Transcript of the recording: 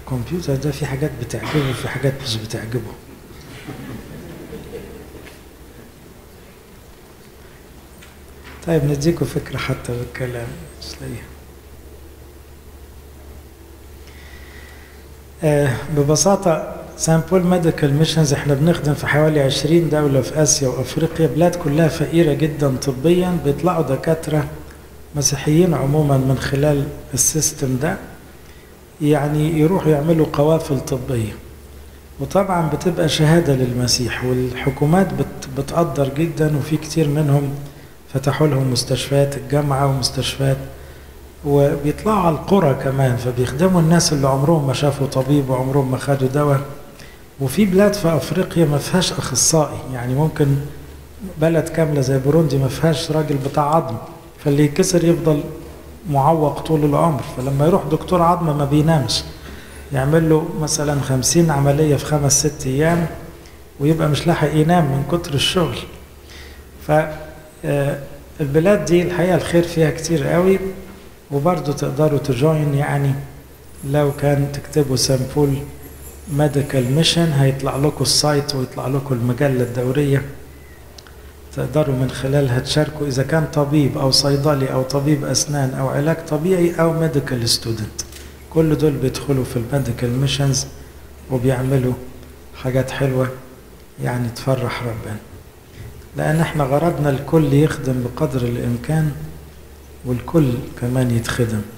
الكمبيوتر ده في حاجات بتعجبه وفي حاجات مش بتعجبه طيب نديكوا فكرة حتى بالكلام مش لاقيها آه ببساطة سان بول ميديكال ميشنز احنا بنخدم في حوالي 20 دولة في آسيا وأفريقيا بلاد كلها فقيرة جدا طبيا بيطلعوا دكاترة مسيحيين عموما من خلال السيستم ده يعني يروحوا يعملوا قوافل طبية وطبعا بتبقى شهادة للمسيح والحكومات بت بتقدر جدا وفي كتير منهم فتحوا لهم مستشفيات الجامعة ومستشفيات وبيطلعوا على القرى كمان فبيخدموا الناس اللي عمرهم ما شافوا طبيب وعمرهم ما خدوا دواء وفي بلاد في افريقيا ما فيهاش اخصائي يعني ممكن بلد كامله زي بوروندي ما فيهاش راجل بتاع عظم فاللي يكسر يفضل معوق طول العمر فلما يروح دكتور عظم ما بينامش يعمل له مثلا خمسين عملية في خمس ست أيام ويبقى مش لاحق ينام من كتر الشغل فالبلاد دي الحقيقة الخير فيها كتير قوي وبرضه تقدروا تجوين يعني لو كان تكتبوا سامبول ميديكال ميشن هيطلع لكم السايت ويطلع لكم المجلة الدورية تقدروا من خلالها تشاركوا إذا كان طبيب أو صيدلي أو طبيب أسنان أو علاج طبيعي أو ميديكال ستودنت كل دول بيدخلوا في الميديكال ميشنز وبيعملوا حاجات حلوة يعني تفرح ربنا لأن احنا غرضنا الكل يخدم بقدر الإمكان والكل كمان يتخدم